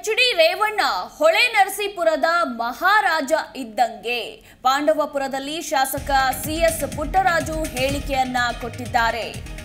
H D Revanna ಹೊಳೆ ನರಸೀಪುರದ ಮಹಾರಾಜ ಇದ್ದಂಗೆ ಪಾಂಡವಪುರದಲ್ಲಿ ಶಾಸಕ ಸಿಎಸ್ ಪುಟ್ಟರಾಜು ಹೇಳಿಕೆಯನ್ನ ಕೊಟ್ಟಿದ್ದಾರೆ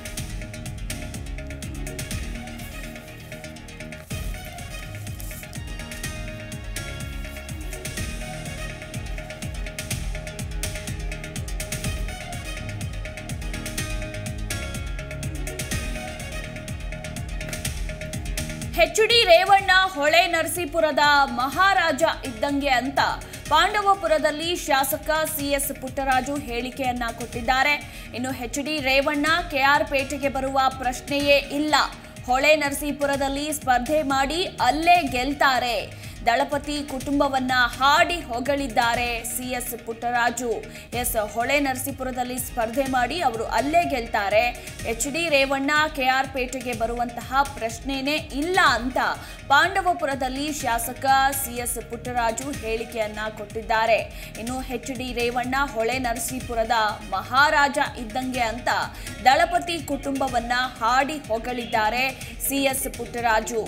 ಎಚ್ ಡಿ ರೇವಣ್ಣ ಹೊಳೆ ನರಸೀಪುರದ ಮಹಾರಾಜ ಇದ್ದಂಗೆ ಅಂತ ಪಾಂಡವಪುರದಲ್ಲಿ ಶಾಸಕ ಸಿಎಸ್ ಪುಟ್ಟರಾಜು ಹೇಳಿಕೆಯನ್ನ ಕೊಟ್ಟಿದ್ದಾರೆ ಇನ್ನು ಎಚ್ ಡಿ ರೇವಣ್ಣ ಕೆಆರ್ ಪೇಟೆಗೆ ಬರುವ ಪ್ರಶ್ನೆಯೇ ಇಲ್ಲ ಹೊಳೆ ನರಸೀಪುರದಲ್ಲಿ ಸ್ಪರ್ಧೆ ಮಾಡಿ ಅಲ್ಲೇ ಗೆಲ್ತಾರೆ ದಳಪತಿ ಕುಟುಂಬವನ್ನ ಹಾಡಿ ಹೊಗಳಿದ್ದಾರೆ ಸಿಎಸ್ ಪುಟ್ಟರಾಜು ಎಸ್ ಹೊಳೆ ನರಸೀಪುರದಲ್ಲಿ ಸ್ಪರ್ಧೆ ಮಾಡಿ ಅವರು ಅಲ್ಲೇ ಗೆಲ್ತಾರೆ ಎಚ್ ಡಿ ರೇವಣ್ಣ ಕೆಆರ್ ಪೇಟೆಗೆ ಬರುವಂತಹ ಪ್ರಶ್ನೆನೇ ಇಲ್ಲ ಅಂತ ಪಾಂಡವಪುರದಲ್ಲಿ ಶಾಸಕ ಸಿಎಸ್ ಪುಟ್ಟರಾಜು ಹೇಳಿಕೆಯನ್ನ ಕೊಟ್ಟಿದ್ದಾರೆ ಇನ್ನು ಎಚ್ ಡಿ ರೇವಣ್ಣ ಹೊಳೆ ನರಸೀಪುರದ ಮಹಾರಾಜ ಇದ್ದಂಗೆ ಅಂತ ದಳಪತಿ ಕುಟುಂಬವನ್ನ ಹಾಡಿ ಹೊಗಳಿದ್ದಾರೆ ಸಿಎಸ್ ಪುಟ್ಟರಾಜು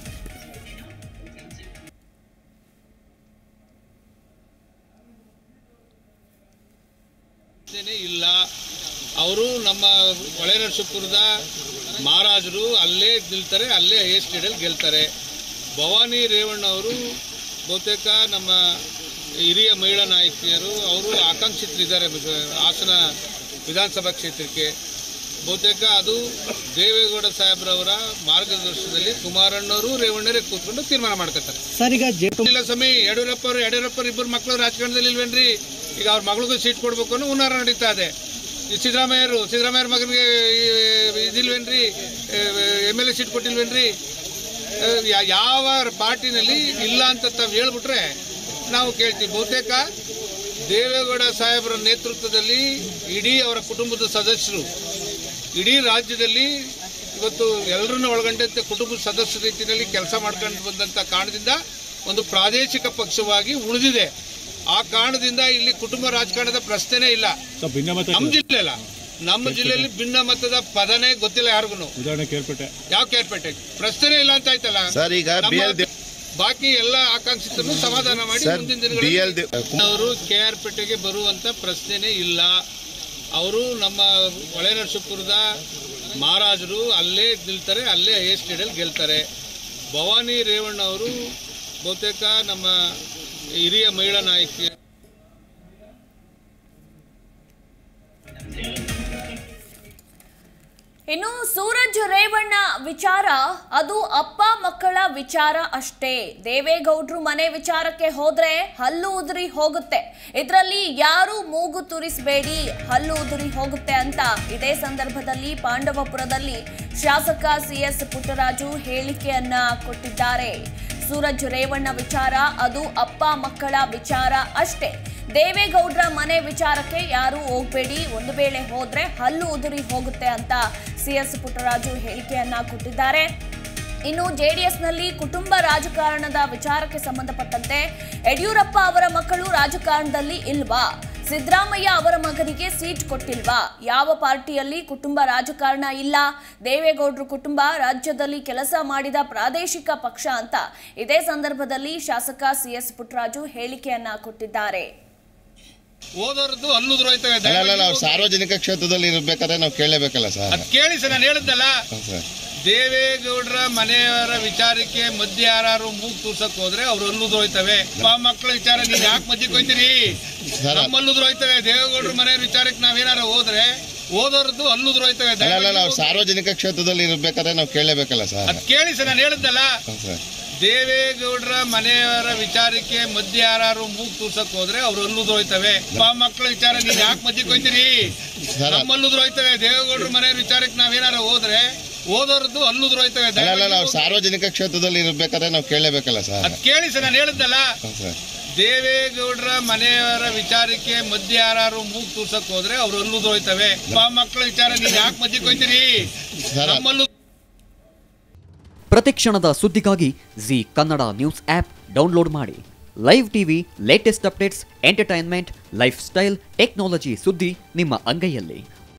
ಪ್ರಶ್ನೆನೇ ಇಲ್ಲ ಅವರು ನಮ್ಮ ಹೊಳೆ ನರಸೀಪುರದ ಮಹಾರಾಜರು ಅಲ್ಲೇ ನಿಲ್ತಾರೆ ಅಲ್ಲೇ ಎ ಸ್ಟೇಡಲ್ಲಿ ಗೆಲ್ತಾರೆ ಭವಾನಿ ರೇವಣ್ಣ ಅವರು ಬಹುತೇಕ ನಮ್ಮ ಹಿರಿಯ ಮಹಿಳಾ ನಾಯಕಿಯರು ಅವರು ಆಕಾಂಕ್ಷಿತರಿದ್ದಾರೆ ಹಾಸನ ವಿಧಾನಸಭಾ ಕ್ಷೇತ್ರಕ್ಕೆ ಬಹುತೇಕ ಅದು ದೇವೇಗೌಡ ಸಾಹೇಬ್ರವರ ಮಾರ್ಗದರ್ಶನದಲ್ಲಿ ಕುಮಾರಣ್ಣವರು ರೇವಣ್ಣರೇ ಕೂತ್ಕೊಂಡು ತೀರ್ಮಾನ ಮಾಡ್ಕೊತಾರೆ ಸರ್ ಈಗ ಜೆ ಇಲ್ಲ ಸ್ವಾಮಿ ಯಡಿಯೂರಪ್ಪ ಅವರು ಯಡಿಯೂರಪ್ಪ ಇಬ್ಬರು ಮಕ್ಕಳು ರಾಜಕಾರಣದಲ್ಲಿ ಇಲ್ವೇನ್ರಿ ಈಗ ಅವ್ರ ಮಗಳಿಗೂ ಸೀಟ್ ಕೊಡ್ಬೇಕು ಅನ್ನೋ ಹುನ್ನಾರ ನಡೀತಾ ಇದೆ ಈ ಸಿದ್ದರಾಮಯ್ಯರು ಸಿದ್ದರಾಮಯ್ಯರ ಮಗನಿಗೆ ಈ- ಇದಿಲ್ವೇನ್ರಿ ಎಮ್ ಎಲ್ ಎ ಸೀಟ್ ಕೊಟ್ಟಿಲ್ವೇನ್ರಿ ಆ, ಯಾ- ಯಾವ ಪಾರ್ಟಿನಲ್ಲಿ ಇಲ್ಲ ಅಂತ ತಾವು ಹೇಳ್ಬಿಟ್ರೆ ನಾವು ಕೇಳ್ತೀವಿ ಬಹುತೇಕ ದೇವೇಗೌಡ ಸಾಹೇಬರ ನೇತೃತ್ವದಲ್ಲಿ ಇಡೀ ಅವರ ಕುಟುಂಬದ ಸದಸ್ಯರು ಇಡೀ ರಾಜ್ಯದಲ್ಲಿ ಇವತ್ತು ಎಲ್ಲರನ್ನ ಒಳಗೊಂಡಂತೆ ಕುಟುಂಬದ ಸದಸ್ಯರ ರೀತಿಯಲ್ಲಿ ಕೆಲಸ ಮಾಡ್ಕೊಂಡು ಬಂದಂತ ಕಾರಣದಿಂದ ಒಂದು ಪ್ರಾದೇಶಿಕ ಪಕ್ಷವಾಗಿ ಉಳಿದಿದೆ ಆ ಕಾರಣದಿಂದ ಇಲ್ಲಿ ಕುಟುಂಬ ರಾಜಕಾರಣದ ಪ್ರಶ್ನೆನೇ ಇಲ್ಲ ಭಿನ್ನಮತ ನಮ್ಮ ಜಿಲ್ಲೆ ಅಲ್ಲ ನಮ್ಮ ಜಿಲ್ಲೆಯಲ್ಲಿ ಭಿನ್ನ ಮತದ ಪದನೇ ಗೊತ್ತಿಲ್ಲ ಯಾರಿಗೂ ಉದಾಹರಣೆ ಕೇಳ್ಪಟ್ಟೆ ಯಾವ ಕೇರ್ಪೇಟೆ ಪ್ರಶ್ನೆನೇ ಇಲ್ಲ ಅಂತ ಆಯ್ತಲ್ಲ ಸರ್, ಈಗ ನಮ್ಮ BL ದೇ- ಬಾಕಿ ಎಲ್ಲ ಆಕಾಂಕ್ಷಿತರನ್ನು ಸಮಾಧಾನ ಮಾಡಿ ಸರ್, ಮುಂದಿನ BL ದಿನಗಳಲ್ಲಿ ದೇ- ಅವರು ಕೆ ಆರ್ ಪೇಟೆಗೆ ಬರುವಂತ ಪ್ರಶ್ನೆನೇ ಇಲ್ಲ ಅವರು ನಮ್ಮ ಹೊಳೆ ನರಸೀಪುರದ ಮಹಾರಾಜರು ಅಲ್ಲೇ ನಿಲ್ತಾರೆ ಅಲ್ಲೇ ಎ ಸ್ಟೇಡಲ್ಲಿ ಗೆಲ್ತಾರೆ ಭವಾನಿ ರೇವಣ್ಣ ಅವರು ಬಹುತೇಕ ನಮ್ಮ ಹಿರಿಯ ಮಹಿಳಾ ನಾಯಕಿ ಇನ್ನು ಸೂರಜ್ ರೇವಣ್ಣ ವಿಚಾರ ಅದು ಅಪ್ಪ ಮಕ್ಕಳ ವಿಚಾರ ಅಷ್ಟೇ ದೇವೇಗೌಡ್ರು ಮನೆ ವಿಚಾರಕ್ಕೆ ಹೋದ್ರೆ ಹಲ್ಲು ಉದುರಿ ಹೋಗುತ್ತೆ ಇದರಲ್ಲಿ ಯಾರು ಮೂಗು ತುರಿಸಬೇಡಿ ಹಲ್ಲು ಉದುರಿ ಹೋಗುತ್ತೆ ಅಂತ ಇದೇ ಸಂದರ್ಭದಲ್ಲಿ ಪಾಂಡವಪುರದಲ್ಲಿ ಶಾಸಕ ಸಿಎಸ್ ಪುಟ್ಟರಾಜು ಹೇಳಿಕೆಯನ್ನ ಕೊಟ್ಟಿದ್ದಾರೆ ಸೂರಜ್ ರೇವಣ್ಣ ವಿಚಾರ ಅದು ಅಪ್ಪ ಮಕ್ಕಳ ವಿಚಾರ ಅಷ್ಟೇ ದೇವೇಗೌಡ್ರ ಮನೆ ವಿಚಾರಕ್ಕೆ ಯಾರು ಹೋಗ್ಬೇಡಿ ಒಂದು ವೇಳೆ ಹೋದ್ರೆ ಹಲ್ಲು ಉದುರಿ ಹೋಗುತ್ತೆ ಅಂತ ಸಿಎಸ್ ಪುಟ್ಟರಾಜು ಹೇಳಿಕೆಯನ್ನ ಕೊಟ್ಟಿದ್ದಾರೆ ಇನ್ನು ಜೆಡಿಎಸ್ನಲ್ಲಿ ಕುಟುಂಬ ರಾಜಕಾರಣದ ವಿಚಾರಕ್ಕೆ ಸಂಬಂಧಪಟ್ಟಂತೆ ಯಡಿಯೂರಪ್ಪ ಅವರ ಮಕ್ಕಳು ರಾಜಕಾರಣದಲ್ಲಿ ಇಲ್ವಾ ಸಿದ್ದರಾಮಯ್ಯ ಅವರ ಮಗನಿಗೆ ಸೀಟ್ ಕೊಟ್ಟಿಲ್ವಾ ಯಾವ ಪಾರ್ಟಿಯಲ್ಲಿ ಕುಟುಂಬ ರಾಜಕಾರಣ ಇಲ್ಲ ದೇವೇಗೌಡರು ಕುಟುಂಬ ರಾಜ್ಯದಲ್ಲಿ ಕೆಲಸ ಮಾಡಿದ ಪ್ರಾದೇಶಿಕ ಪಕ್ಷ ಅಂತ ಇದೇ ಸಂದರ್ಭದಲ್ಲಿ ಶಾಸಕ ಸಿಎಸ್ ಪುಟ್ಟರಾಜು ಹೇಳಿಕೆಯನ್ನ ಕೊಟ್ಟಿದ್ದಾರೆ ಓದೋರ್ದು ಹಲ್ಲುದ್ರು ಹೋಯ್ತವೆ ಅಲ್ಲ ಅಲ್ಲ ನಾವು ಸಾರ್ವಜನಿಕ ಕ್ಷೇತ್ರದಲ್ಲಿ ಇರ್ಬೇಕಾದ್ರೆ ನಾವು ಕೇಳಲೇಬೇಕಲ್ಲ ಸರ್ ಅದ್ ಕೇಳಿ ಸರ್ ನಾನು ಹೇಳಿದ್ದಲ್ಲ ಹ್ಮ್ ಸರ್ ದೇವೇಗೌಡರ ಮನೆಯವರ ವಿಚಾರಕ್ಕೆ ಮಧ್ಯ ಯಾರು ಮೂಗ್ ತೂರ್ಸಕ್ ಹೋದ್ರೆ ಅವ್ರು ಹಲ್ಲುದ್ರು ಹೋಯ್ತವೆ ಮಕ್ಕಳ ವಿಚಾರ ನೀವ್ ಯಾಕೆ ಮಧ್ಯಕ್ಕೆ ಹೋಯ್ತೀರಿ ಸರ್ ನಮ್ಮ ಹಲ್ಲುದ್ರು ಹೋಯ್ತವೆ ದೇವೇಗೌಡರ ಮನೆಯ ವಿಚಾರಕ್ಕೆ ನಾವೇನಾರ ಹೋದ್ರೆ ಓದೋರ್ದು ಹಲ್ಲುದ್ರು ಹೋಯ್ತವೆ ಅಲ್ಲ ಅಲ್ಲ ನಾವು ಸಾರ್ವಜನಿಕ ಕ್ಷೇತ್ರದಲ್ಲಿ ಇರ್ಬೇಕಾದ್ರೆ ನಾವು ಕೇಳಲೇಬೇಕಲ್ಲ ಸರ್ ಅದ್ ಕೇಳಿ ಸರ್ ನಾನು ಹೇಳಿದ್ದಲ್ಲ ಹ್ಮ್ ಸರ್ ದೇವೇಗೌಡರ ಮನೆಯವರ ವಿಚಾರಕ್ಕೆ ಮಧ್ಯ ಯಾರು ಮೂಗ್ ತೂರ್ಸಕ್ ಹೋದ್ರೆ ಅವ್ರು ಹಲ್ಲುದ್ರು ಹೋಯ್ತವೆ ಮಕ್ಕಳ ವಿಚಾರ ನೀವ್ ಯಾಕೆ ಮಧ್ಯಕ್ಕೆ ಹೋಯ್ತೀರಿ ಸರ್ ನಮ್ಮ ಹಲ್ಲುದ್ರು ಹೋಯ್ತವೆ ದೇವೇಗೌಡರ ಮನೆಯ ವಿಚಾರಕ್ಕೆ ನಾವೇನಾರ ಹೋದ್ರೆ ಓದೋರ್ದು ಹಲ್ಲುದ್ರು ಹೋಯ್ತವೆ ಅಲ್ಲ ಅಲ್ಲ ನಾವು ಸಾರ್ವಜನಿಕ ಕ್ಷೇತ್ರದಲ್ಲಿ ಇರ್ಬೇಕಾದ್ರೆ ನಾವು ಕೇಳಲೇಬೇಕಲ್ಲ ಸರ್ ಅದ್ ಕೇಳಿ ಸರ್ ನಾನು ಹೇಳಿದ್ದಲ್ಲ ಹ್ಮ್ ಸರ್ ದೇವೇಗೌಡರ ಮನೆಯವರ ವಿಚಾರಕ್ಕೆ ಮಧ್ಯ ಯಾರು ಮೂಗ್ ತೂರ್ಸಕ್ ಹೋದ್ರೆ ಅವ್ರು ಹಲ್ಲುದ್ರು ಹೋಯ್ತವೆ ಮಕ್ಕಳ ವಿಚಾರ ನೀವ್ ಯಾಕೆ ಮಧ್ಯಕ್ಕೆ ಹೋಯ್ತೀರಿ ಸರ್ ನಮ್ಮಲ್ಲೂ ಪ್ರತಿಕ್ಷಣದ ಸುದ್ದಿಗಾಗಿ Zee Kannada news app download ಮಾಡಿ live TV latest updates entertainment lifestyle technology ಸುದ್ದಿ ನಿಮ್ಮ ಅಂಗೈಯಲ್ಲಿ